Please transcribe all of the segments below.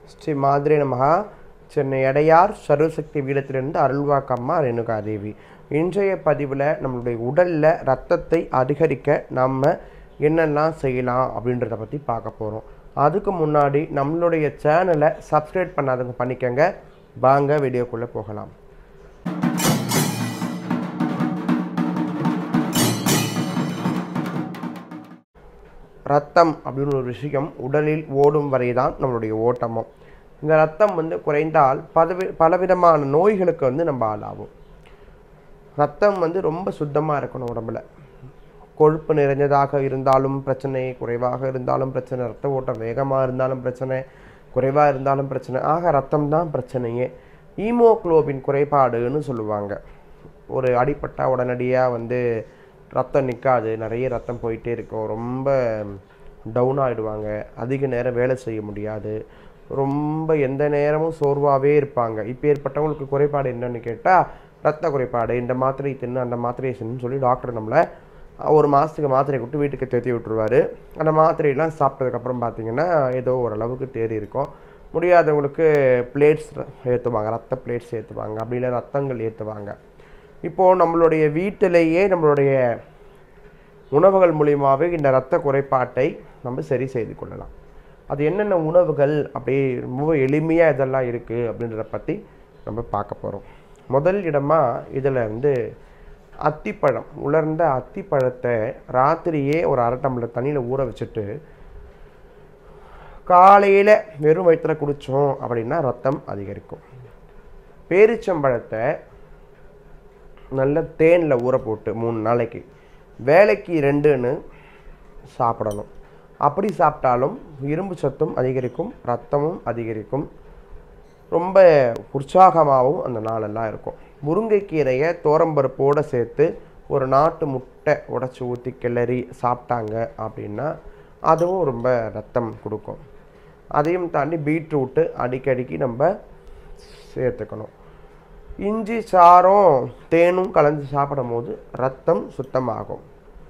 ஸ்ரீ மாதிரி நமகா சென்னை எடையார் சர்வசக்தி பீடத்திலிருந்து அருள்வாக்கம்மா ரேணுகா தேவி இன்றைய பதிவில் நம்மளுடைய உடலில் ரத்தத்தை அதிகரிக்க நம்ம என்னெல்லாம் செய்யலாம் அப்படின்றத பற்றி பார்க்க போகிறோம் அதுக்கு முன்னாடி நம்மளுடைய சேனலை சப்ஸ்கிரைப் பண்ணாதவங்க பண்ணிக்கங்க வாங்க வீடியோக்குள்ளே போகலாம் ரத்தம் அப்படின்னு ஒரு விஷயம் உடலில் ஓடும் வரை தான் நம்மளுடைய ஓட்டமும் இந்த ரத்தம் வந்து குறைந்தால் பலவி பலவிதமான நோய்களுக்கு வந்து நம்ம ஆளாகும் ரத்தம் வந்து ரொம்ப சுத்தமாக இருக்கணும் உடம்புல கொழுப்பு நிறைஞ்சதாக இருந்தாலும் பிரச்சனை குறைவாக இருந்தாலும் பிரச்சனை ரத்த ஓட்டம் வேகமாக இருந்தாலும் பிரச்சனை குறைவாக இருந்தாலும் பிரச்சனை ஆக ரத்தம் தான் பிரச்சனையே ஈமோக்ளோபின் குறைபாடுன்னு சொல்லுவாங்க ஒரு அடிப்பட்டா உடனடியாக வந்து ரத்தம் நிற்காது நிறைய ரத்தம் போயிட்டே இருக்கும் ரொம்ப டவுன் ஆகிடுவாங்க அதிக நேரம் வேலை செய்ய முடியாது ரொம்ப எந்த நேரமும் சோர்வாகவே இருப்பாங்க இப்போ ஏற்பட்டவங்களுக்கு குறைபாடு என்னன்னு கேட்டால் ரத்த குறைபாடு இந்த மாத்திரை தின்னு அந்த மாத்திரையை தின்னு சொல்லி டாக்டர் நம்மளை ஒரு மாதத்துக்கு மாத்திரை கொடுத்து வீட்டுக்கு தேத்தி விட்டுருவாரு அந்த மாத்திரையெல்லாம் சாப்பிட்டதுக்கப்புறம் பார்த்தீங்கன்னா ஏதோ ஓரளவுக்கு தேறி இருக்கும் முடியாதவங்களுக்கு பிளேட்ஸ் ஏற்றுவாங்க ரத்த பிளேட்ஸ் ஏற்றுவாங்க அப்படி இல்லை ரத்தங்கள் ஏற்றுவாங்க இப்போது நம்மளுடைய வீட்டிலேயே நம்மளுடைய உணவுகள் மூலியமாகவே இந்த இரத்த குறைபாட்டை நம்ம சரி செய்து கொள்ளலாம் அது என்னென்ன உணவுகள் அப்படி ரொம்ப எளிமையாக இதெல்லாம் இருக்குது அப்படின்றத பற்றி நம்ம பார்க்க போகிறோம் முதல் இடமா இதில் வந்து அத்திப்பழம் உலர்ந்த அத்திப்பழத்தை ராத்திரியே ஒரு அரை டம்ளர் தண்ணியில் ஊற வச்சுட்டு காலையில் வெறும் வயிற்றில் குடித்தோம் அப்படின்னா ரத்தம் அதிகரிக்கும் பேரிச்சம்பழத்தை நல்ல தேனில் ஊற போட்டு மூணு நாளைக்கு வேலைக்கு ரெண்டுன்னு சாப்பிடணும் அப்படி சாப்பிட்டாலும் இரும்பு சத்தும் அதிகரிக்கும் ரத்தமும் அதிகரிக்கும் ரொம்ப உற்சாகமாகவும் அந்த நாளெல்லாம் இருக்கும் முருங்கைக்கீரையை தோரம்பருப்போடு சேர்த்து ஒரு நாட்டு முட்டை உடச்சி ஊற்றி கிளறி சாப்பிட்டாங்க அப்படின்னா அதுவும் ரொம்ப ரத்தம் கொடுக்கும் அதையும் தாண்டி பீட்ரூட்டு அடிக்கடிக்கு நம்ம சேர்த்துக்கணும் இஞ்சி சாரம் தேனும் கலந்து சாப்பிடும் போது ரத்தம் சுத்தமாகும்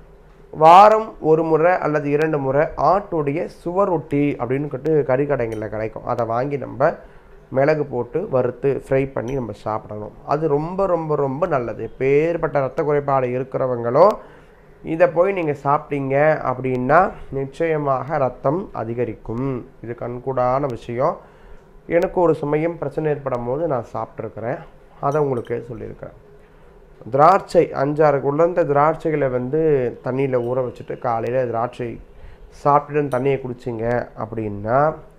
வாரம் ஒரு முறை அல்லது இரண்டு முறை ஆட்டுடைய சுவரொட்டி அப்படின்னு சொல்லிட்டு கறிக்கடைகளில் கிடைக்கும் அதை வாங்கி நம்ம மிளகு போட்டு வறுத்து ஃப்ரை பண்ணி நம்ம சாப்பிடணும் அது ரொம்ப ரொம்ப ரொம்ப நல்லது பேர்பட்ட ரத்த குறைபாடு இருக்கிறவங்களும் இதை போய் நீங்கள் சாப்பிட்டீங்க அப்படின்னா நிச்சயமாக ரத்தம் அதிகரிக்கும் இது கண்கூடான விஷயம் எனக்கு ஒரு சமயம் பிரச்சனை ஏற்படும் போது நான் சாப்பிட்ருக்கிறேன் அதை உங்களுக்கு சொல்லியிருக்கிறேன் திராட்சை அஞ்சாறு உலர்ந்த திராட்சைகளை வந்து தண்ணியில் ஊற வச்சுட்டு காலையில் திராட்சை சாப்பிட்டுட்டு தண்ணியை குடிச்சிங்க அப்படின்னா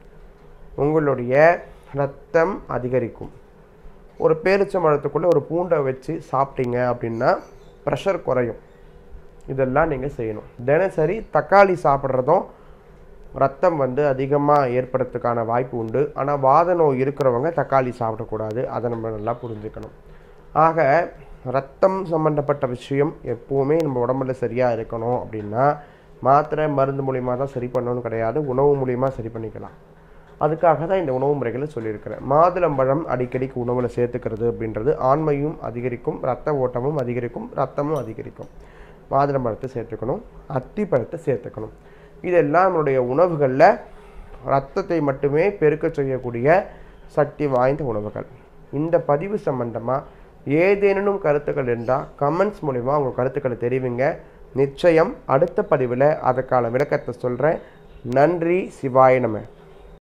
உங்களுடைய ரத்தம் அதிகரிக்கும் ஒரு பேரிச்சம்பழத்துக்குள்ளே ஒரு பூண்டை வச்சு சாப்பிட்டீங்க அப்படின்னா ப்ரெஷர் குறையும் இதெல்லாம் நீங்கள் செய்யணும் தினசரி தக்காளி சாப்பிட்றதும் ரத்தம் வந்து அதிகமாக ஏற்படுறதுக்கான வாய்ப்பு உண்டு ஆனால் வாத நோய் இருக்கிறவங்க தக்காளி சாப்பிடக்கூடாது அதை நம்ம நல்லா புரிஞ்சுக்கணும் ஆக ரத்தம் சம்மந்தப்பட்ட விஷயம் எப்போவுமே நம்ம உடம்புல சரியாக இருக்கணும் அப்படின்னா மாத்திரை மருந்து மூலியமாக தான் சரி பண்ணணும்னு கிடையாது உணவு மூலியமாக சரி பண்ணிக்கலாம் அதுக்காக தான் இந்த உணவு முறைகளை சொல்லியிருக்கிறேன் மாதுளம்பழம் அடிக்கடிக்கு உணவில் சேர்த்துக்கிறது அப்படின்றது ஆண்மையும் அதிகரிக்கும் ரத்த ஓட்டமும் அதிகரிக்கும் ரத்தமும் அதிகரிக்கும் மாதுளம்பழத்தை சேர்த்துக்கணும் அத்திப்பழத்தை சேர்த்துக்கணும் இதெல்லாம் நம்மளுடைய உணவுகளில் ரத்தத்தை மட்டுமே பெருக்க செய்யக்கூடிய சக்தி வாய்ந்த உணவுகள் இந்த பதிவு சம்பந்தமாக ஏதேனும் கருத்துக்கள் இருந்தால் கமெண்ட்ஸ் மூலிமா உங்கள் கருத்துக்களை தெரிவிங்க நிச்சயம் அடுத்த பதிவில் அதுக்கான விளக்கத்தை சொல்கிறேன் நன்றி சிவாய நம